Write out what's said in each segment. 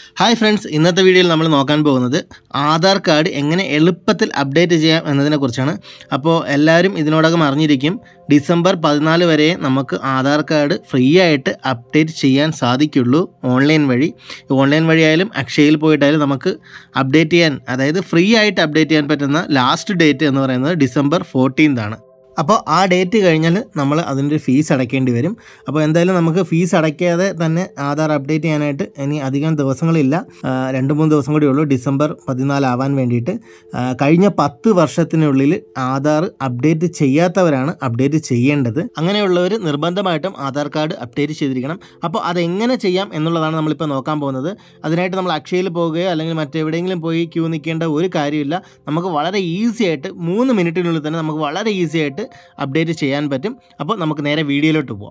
hi friends ഇന്നത്തെ വീഡിയോയിൽ നമ്മൾ നോക്കാൻ പോകുന്നത് ആധാർ കാർഡ് എങ്ങനെ എളുപ്പത്തിൽ അപ്ഡേറ്റ് ചെയ്യാം എന്നതിനെക്കുറിച്ചാണ് അപ്പോൾ എല്ലാവരും ഇതിനോടകം അറിഞ്ഞിരിക്കും ഡിസംബർ പതിനാല് വരെ നമുക്ക് ആധാർ കാർഡ് ഫ്രീ ആയിട്ട് അപ്ഡേറ്റ് ചെയ്യാൻ സാധിക്കുള്ളൂ ഓൺലൈൻ വഴി ഓൺലൈൻ വഴിയായാലും അക്ഷയയിൽ പോയിട്ടായാലും നമുക്ക് അപ്ഡേറ്റ് ചെയ്യാൻ അതായത് ഫ്രീ ആയിട്ട് അപ്ഡേറ്റ് ചെയ്യാൻ പറ്റുന്ന ലാസ്റ്റ് ഡേറ്റ് എന്ന് പറയുന്നത് ഡിസംബർ ഫോർട്ടീൻത് ആണ് അപ്പോൾ ആ ഡേറ്റ് കഴിഞ്ഞാൽ നമ്മൾ അതിൻ്റെ ഫീസ് അടയ്ക്കേണ്ടി വരും അപ്പോൾ എന്തായാലും നമുക്ക് ഫീസ് അടയ്ക്കാതെ തന്നെ ആധാർ അപ്ഡേറ്റ് ചെയ്യാനായിട്ട് ഇനി അധികം ദിവസങ്ങളില്ല ആ, രണ്ട് മൂന്ന് ദിവസം കൂടി ഉള്ളൂ ഡിസംബർ പതിനാലാവാൻ വേണ്ടിയിട്ട് ആ, കഴിഞ്ഞ പത്ത് വർഷത്തിനുള്ളിൽ ആധാർ അപ്ഡേറ്റ് ചെയ്യാത്തവരാണ് അപ്ഡേറ്റ് ചെയ്യേണ്ടത് അങ്ങനെയുള്ളവർ നിർബന്ധമായിട്ടും ആധാർ കാർഡ് അപ്ഡേറ്റ് ചെയ്തിരിക്കണം അപ്പോൾ അതെങ്ങനെ ചെയ്യാം എന്നുള്ളതാണ് നമ്മളിപ്പോൾ നോക്കാൻ പോകുന്നത് അതിനായിട്ട് നമ്മൾ അക്ഷയയിൽ പോവുകയോ അല്ലെങ്കിൽ മറ്റെവിടെയെങ്കിലും പോയി ക്യൂ നിൽക്കേണ്ട ഒരു കാര്യമില്ല നമുക്ക് വളരെ ഈസി ആയിട്ട് മൂന്ന് മിനിറ്റിനുള്ളിൽ തന്നെ നമുക്ക് വളരെ ഈസി ആയിട്ട് അപ്ഡേറ്റ് ചെയ്യാൻ പറ്റും അപ്പോൾ നമുക്ക് നേരെ വീഡിയോയിലോട്ട് പോവാം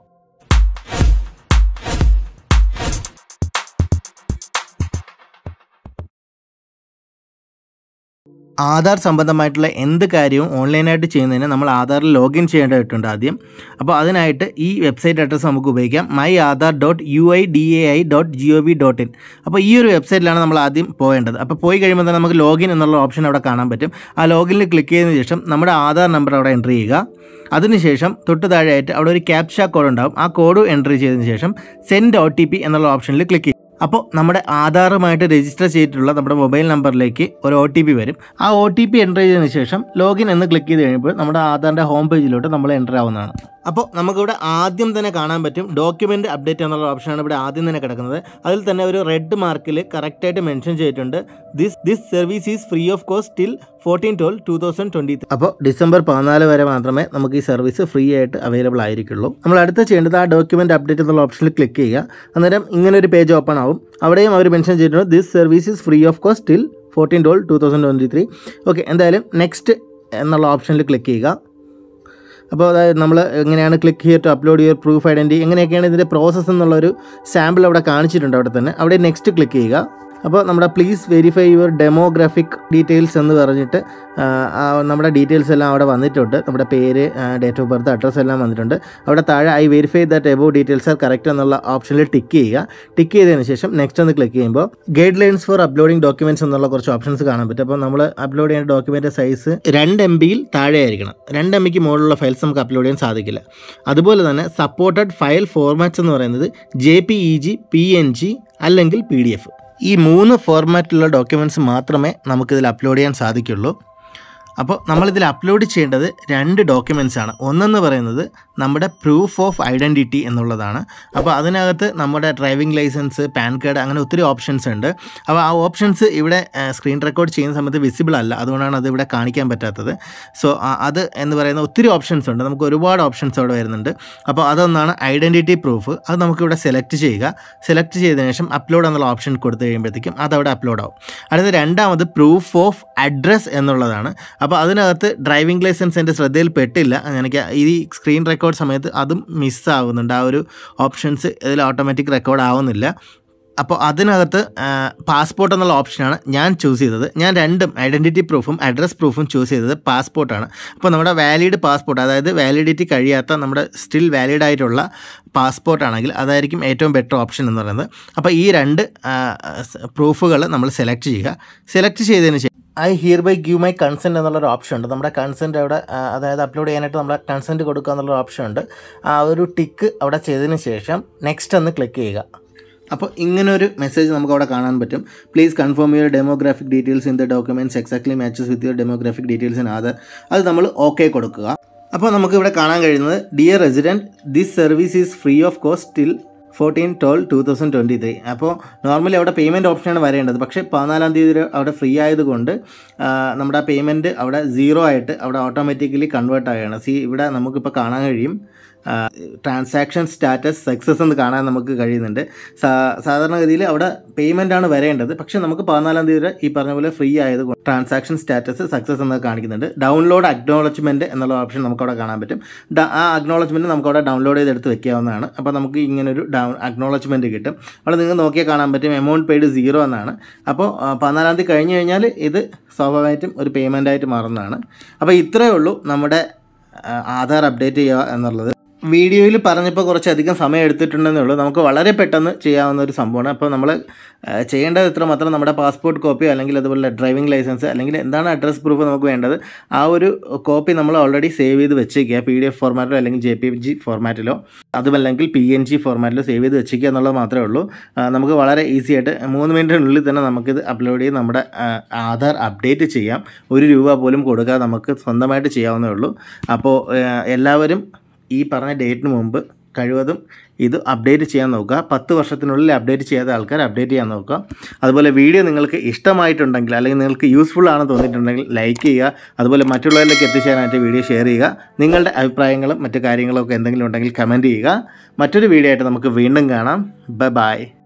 ആധാർ സംബന്ധമായിട്ടുള്ള എന്ത് കാര്യവും ഓൺലൈനായിട്ട് ചെയ്യുന്നതിന് നമ്മൾ ആധാറിൽ ലോഗിൻ ചെയ്യേണ്ടതായിട്ടുണ്ട് ആദ്യം അപ്പോൾ അതിനായിട്ട് ഈ വെബ്സൈറ്റ് അഡ്രസ്സ് നമുക്ക് ഉപയോഗിക്കാം my Aadhaar dot U I D A I dot G O V dot in അപ്പോൾ ഈ ഒരു വെബ്സൈറ്റിലാണ് നമ്മൾ ആദ്യം പോകേണ്ടത് അപ്പോൾ പോയി കഴിയുമ്പോൾ തന്നെ നമുക്ക് ലോഗിൻ എന്നുള്ള ഓപ്ഷൻ അവിടെ കാണാൻ പറ്റും ആ ലോഗിനിൽ ക്ലിക്ക് ചെയ്തതിന് ശേഷം നമ്മുടെ ആധാർ നമ്പർ അവിടെ എൻ്റർ ചെയ്യുക അതിനുശേഷം തൊട്ട് താഴെയായിട്ട് അവിടെ ഒരു ക്യാപ്ഷ കോഡ് ഉണ്ടാവും ആ കോഡ് എൻ്റർ ചെയ്തതിന് ശേഷം സെൻഡ് ഒ ടി പി എന്നുള്ള ഓപ്ഷനിൽ ക്ലിക്ക് ചെയ്യും അപ്പോൾ നമ്മുടെ ആധാറുമായിട്ട് രജിസ്റ്റർ ചെയ്തിട്ടുള്ള നമ്മുടെ മൊബൈൽ നമ്പറിലേക്ക് ഒരു ഒ ടി പി വരും ആ ഒ ടി പി എൻ്റർ ചെയ്തതിന് ശേഷം ലോഗിൻ എന്ന് ക്ലിക്ക് ചെയ്ത് കഴിയുമ്പോൾ നമ്മുടെ ആധാറിൻ്റെ ഹോം പേജിലോട്ട് നമ്മൾ എൻ്റർ ആവുന്നതാണ് അപ്പോൾ നമുക്കിവിടെ ആദ്യം തന്നെ കാണാൻ പറ്റും ഡോക്യുമെൻറ്റ് അപ്ഡേറ്റ് എന്നുള്ള ഓപ്ഷനാണ് ഇവിടെ ആദ്യം തന്നെ കിടക്കുന്നത് അതിൽ തന്നെ ഒരു റെഡ് മാർക്കിൽ കറക്റ്റായിട്ട് മെൻഷൻ ചെയ്തിട്ടുണ്ട് this this service is free of cost till fourteen twelve two thousand twenty അപ്പോൾ ഡിസംബർ പതിനാല് വരെ മാത്രമേ നമുക്ക് ഈ സർവീസ് ഫ്രീ ആയിട്ട് അവൈലബിൾ ആയിരിക്കുള്ളൂ നമ്മൾ അടുത്ത ചെയ്യേണ്ടത് ആ ഡോക്യുമെൻറ്റ് അപ്ഡേറ്റ് എന്നുള്ള ഓപ്ഷനിൽ ക്ലിക്ക് ചെയ്യുക അന്നേരം ഇങ്ങനെ ഒരു പേജ് ഓപ്പൺ ആവും അവിടെയും അവർ മെൻഷൻ ചെയ്തിട്ടുണ്ട് this service is free of cost till fourteen twelve two thousand twenty three okay എന്തായാലും നെക്സ്റ്റ് എന്നുള്ള ഓപ്ഷനിൽ ക്ലിക്ക് ചെയ്യുക അപ്പോൾ അതായത് നമ്മൾ എങ്ങനെയാണ് click here to upload your proof identity എങ്ങനെയൊക്കെയാണ് ഇതിൻ്റെ പ്രോസസ്സ് എന്നുള്ളൊരു സാമ്പിൾ അവിടെ കാണിച്ചിട്ടുണ്ട് അവിടെ തന്നെ അവിടെ നെക്സ്റ്റ് ക്ലിക്ക് ചെയ്യുക അപ്പോൾ നമ്മുടെ please verify your demographic details എന്ന് പറഞ്ഞിട്ട് ആ, ആ, നമ്മുടെ ഡീറ്റെയിൽസ് എല്ലാം അവിടെ വന്നിട്ടുണ്ട് നമ്മുടെ പേര് ഡേറ്റ് ഓഫ് ബർത്ത് അഡ്രസ്സ് എല്ലാം വന്നിട്ടുണ്ട് അവിടെ താഴെ I verify that above details are correct എന്നുള്ള ഓപ്ഷനിൽ ടിക്ക് ചെയ്യുക ടിക്ക് ചെയ്തതിന് ശേഷം നെക്സ്റ്റ് ഒന്ന് ക്ലിക്ക് ചെയ്യുമ്പോൾ guidelines for uploading documents എന്നുള്ള കുറച്ച് ഓപ്ഷൻസ് കാണാൻ പറ്റും അപ്പോൾ നമ്മൾ അപ്ലോഡ് ചെയ്യേണ്ട ഡോക്യുമെൻ്റ് സൈസ് രണ്ട് എം ബിയിൽ താഴെ ആയിരിക്കണം രണ്ട് എം ബിക്ക് മുകളിലുള്ള ഫയൽസ് നമുക്ക് അപ്ലോഡ് ചെയ്യാൻ സാധിക്കില്ല അതുപോലെ തന്നെ സപ്പോർട്ടഡ് ഫയൽ ഫോർമാറ്റ്സ് എന്ന് പറയുന്നത് J P E G P N G അല്ലെങ്കിൽ പി ഡി എഫ് ഈ മൂന്ന് ഫോർമാറ്റിലുള്ള ഡോക്യുമെൻറ്റ്സ് മാത്രമേ നമുക്കിതിൽ അപ്ലോഡ് ചെയ്യാൻ സാധിക്കുള്ളൂ അപ്പോൾ നമ്മളിതിൽ അപ്ലോഡ് ചെയ്യേണ്ടത് രണ്ട് ഡോക്യുമെൻറ്റ്സ് ആണ് ഒന്നെന്ന് പറയുന്നത് നമ്മുടെ പ്രൂഫ് ഓഫ് ഐഡൻറ്റിറ്റി എന്നുള്ളതാണ് അപ്പോൾ അതിനകത്ത് നമ്മുടെ ഡ്രൈവിംഗ് ലൈസൻസ് പാൻ കാർഡ് അങ്ങനെ ഒത്തിരി ഓപ്ഷൻസ് ഉണ്ട് അപ്പോൾ ആ ഓപ്ഷൻസ് ഇവിടെ സ്ക്രീൻ റെക്കോർഡ് ചെയ്യുന്ന സമയത്ത് വിസിബിൾ അല്ല അതുകൊണ്ടാണ് അത് ഇവിടെ കാണിക്കാൻ പറ്റാത്തത് സോ അത് എന്ന് പറയുന്ന ഒത്തിരി ഓപ്ഷൻസ് ഉണ്ട് നമുക്ക് ഒരുപാട് ഓപ്ഷൻസ് അവിടെ വരുന്നുണ്ട് അപ്പോൾ അതൊന്നാണ് ഐഡൻറ്റിറ്റി പ്രൂഫ് അത് നമുക്കിവിടെ സെലക്ട് ചെയ്യുക സെലക്ട് ചെയ്തതിനു ശേഷം അപ്ലോഡ് എന്നുള്ള ഓപ്ഷൻ കൊടുത്തു കഴിയുമ്പോഴത്തേക്കും അത് അവിടെ അപ്ലോഡ് ആവും അടുത്ത രണ്ടാമത് പ്രൂഫ് ഓഫ് അഡ്രസ്സ് എന്നുള്ളതാണ് അപ്പോൾ അതിനകത്ത് ഡ്രൈവിംഗ് ലൈസൻസ് എൻ്റെ ശ്രദ്ധയിൽ പെട്ടില്ല എനിക്ക് ഈ സ്ക്രീൻ റെക്കോർഡ് സമയത്ത് അതും മിസ്സാവുന്നുണ്ട് ആ ഒരു ഓപ്ഷൻസ് ഇതിൽ ഓട്ടോമാറ്റിക് റെക്കോർഡ് ആവുന്നില്ല അപ്പോൾ അതിനകത്ത് പാസ്പോർട്ട് എന്നുള്ള ഓപ്ഷനാണ് ഞാൻ ചൂസ് ചെയ്തത് ഞാൻ രണ്ടും ഐഡൻറ്റിറ്റി പ്രൂഫും അഡ്രസ് പ്രൂഫും ചൂസ് ചെയ്തത് പാസ്പോർട്ടാണ് അപ്പോൾ നമ്മുടെ വാലിഡ് പാസ്പോർട്ട് അതായത് വാലിഡിറ്റി കഴിയാത്ത നമ്മുടെ സ്റ്റിൽ വാലിഡ് ആയിട്ടുള്ള പാസ്പോർട്ടാണെങ്കിൽ അതായിരിക്കും ഏറ്റവും ബെറ്റർ ഓപ്ഷൻ എന്ന് പറയുന്നത് അപ്പോൾ ഈ രണ്ട് പ്രൂഫുകൾ നമ്മൾ സെലക്ട് ചെയ്യുക സെലക്ട് ചെയ്തതിന് ശേഷം I hereby give my consent എന്നുള്ളൊരു ഓപ്ഷൻ ഉണ്ട് നമ്മുടെ കൺസെൻറ്റ് അവിടെ ആ, അതായത് അപ്ലോഡ് ചെയ്യാനായിട്ട് നമ്മുടെ കൺസെൻറ്റ് കൊടുക്കുക എന്നുള്ള ഓപ്ഷൻ ഉണ്ട് ആ ഒരു ടിക്ക് അവിടെ ചെയ്തതിന് ശേഷം നെക്സ്റ്റ് ഒന്ന് ക്ലിക്ക് ചെയ്യുക അപ്പോൾ ഇങ്ങനൊരു മെസ്സേജ് നമുക്ക് അവിടെ കാണാൻ പറ്റും please confirm your demographic details in the documents exactly matches with your demographic details in Aadhaar അത് നമ്മൾ ഓക്കെ കൊടുക്കുക അപ്പോൾ നമുക്ക് ഇവിടെ കാണാൻ കഴിയുന്നത് dear resident this service is free of cost till fourteen twelve two thousand twenty three അപ്പോൾ normally അവിടെ പേയ്മെൻറ്റ് ഓപ്ഷനാണ് വരേണ്ടത് പക്ഷേ പതിനാലാം തീയതി വരെ അവിടെ ഫ്രീ ആയതുകൊണ്ട് ആ, നമ്മുടെ ആ പേയ്മെൻറ്റ് അവിടെ സീറോ ആയിട്ട് അവിടെ ഓട്ടോമാറ്റിക്കലി കൺവേർട്ട് ആവുകയാണ് സി ഇവിടെ നമുക്കിപ്പോൾ കാണാൻ കഴിയും ട്രാൻസാക്ഷൻ സ്റ്റാറ്റസ് സക്സസ് എന്ന് കാണാൻ നമുക്ക് കഴിയുന്നുണ്ട് സാ- സാധാരണഗതിയിൽ അവിടെ പേയ്മെൻ്റ് ആണ് വരേണ്ടത് പക്ഷേ നമുക്ക് പതിനാലാം തീയതി വരെ ഈ പറഞ്ഞ പോലെ ഫ്രീ ആയതുകൊണ്ട് ട്രാൻസാക്ഷൻ സ്റ്റാറ്റസ് സക്സസ് എന്ന് കാണിക്കുന്നുണ്ട് ഡൗൺലോഡ് അക്നോളജ്മെൻറ്റ് എന്നുള്ള ഓപ്ഷൻ നമുക്കവിടെ കാണാൻ പറ്റും ഡ- ആ അക്നോളജ്മെൻറ്റ് നമുക്കവിടെ ഡൗൺലോഡ് ചെയ്തെടുത്ത് വെക്കാവുന്നതാണ് അപ്പോൾ നമുക്ക് ഇങ്ങനൊരു ഡൗൺ അക്നോളജ്മെൻറ്റ് കിട്ടും അവിടെ നിങ്ങൾ നോക്കിയാൽ കാണാൻ പറ്റും എമൗണ്ട് പെയ്ഡ് സീറോ എന്നാണ് അപ്പോൾ ആ, പതിനാലാം തീയതി കഴിഞ്ഞ് കഴിഞ്ഞാൽ ഇത് സ്വാഭാവികമായിട്ടും ഒരു പേയ്മെൻ്റ് ആയിട്ട് മാറുന്നതാണ് അപ്പോൾ ഇത്രയേ ഉള്ളൂ നമ്മുടെ ആ, ആധാർ അപ്ഡേറ്റ് ചെയ്യുക എന്നുള്ളത് വീഡിയോയിൽ പറഞ്ഞപ്പോൾ കുറച്ചധികം സമയം എടുത്തിട്ടുണ്ടെന്നേ ഉള്ളൂ നമുക്ക് വളരെ പെട്ടെന്ന് ചെയ്യാവുന്ന ഒരു സംഭവമാണ് അപ്പോൾ നമ്മൾ ചെയ്യേണ്ടത് ഇത്ര മാത്രം നമ്മുടെ പാസ്പോർട്ട് കോപ്പിയോ അല്ലെങ്കിൽ അതുപോലെ ഡ്രൈവിംഗ് ലൈസൻസ് അല്ലെങ്കിൽ എന്താണ് അഡ്രസ് പ്രൂഫ് നമുക്ക് വേണ്ടത് ആ ഒരു കോപ്പി നമ്മൾ ഓൾറെഡി സേവ് ചെയ്ത് വെച്ചേക്കുക പി ഡി എഫ് ഫോർമാറ്റിലോ അല്ലെങ്കിൽ ജെ പി ജി ഫോർമാറ്റിലോ അതുമല്ലെങ്കിൽ പി എൻ ജി ഫോർമാറ്റിലോ സേവ് ചെയ്ത് വെച്ചേക്കുക എന്നുള്ളത് മാത്രമേ ഉള്ളൂ ആ, നമുക്ക് വളരെ ഈസി ആയിട്ട് മൂന്ന് മിനിറ്റിനുള്ളിൽ തന്നെ നമുക്കിത് അപ്ലോഡ് ചെയ്ത് നമ്മുടെ ആ, ആധാർ അപ്ഡേറ്റ് ചെയ്യാം ഒരു രൂപ പോലും കൊടുക്കാതെ നമുക്ക് സ്വന്തമായിട്ട് ചെയ്യാവുന്നേ ഉള്ളൂ അപ്പോൾ ആ, എല്ലാവരും ഈ പറഞ്ഞ ഡേറ്റിന് മുമ്പ് കഴിവതും ഇത് അപ്ഡേറ്റ് ചെയ്യാൻ നോക്കുക പത്ത് വർഷത്തിനുള്ളിൽ അപ്ഡേറ്റ് ചെയ്യാത്ത ആൾക്കാർ അപ്ഡേറ്റ് ചെയ്യാൻ നോക്കുക അതുപോലെ വീഡിയോ നിങ്ങൾക്ക് ഇഷ്ടമായിട്ടുണ്ടെങ്കിൽ അല്ലെങ്കിൽ നിങ്ങൾക്ക് യൂസ്ഫുൾ ആണെന്ന് തോന്നിയിട്ടുണ്ടെങ്കിൽ ലൈക്ക് ചെയ്യുക അതുപോലെ മറ്റുള്ളവരിലേക്ക് എത്തിച്ചേരാനായിട്ട് വീഡിയോ ഷെയർ ചെയ്യുക നിങ്ങളുടെ അഭിപ്രായങ്ങളും മറ്റു കാര്യങ്ങളും ഒക്കെ എന്തെങ്കിലും ഉണ്ടെങ്കിൽ കമൻറ്റ് ചെയ്യുക മറ്റൊരു വീഡിയോ ആയിട്ട് നമുക്ക് വീണ്ടും കാണാം ബൈ ബൈ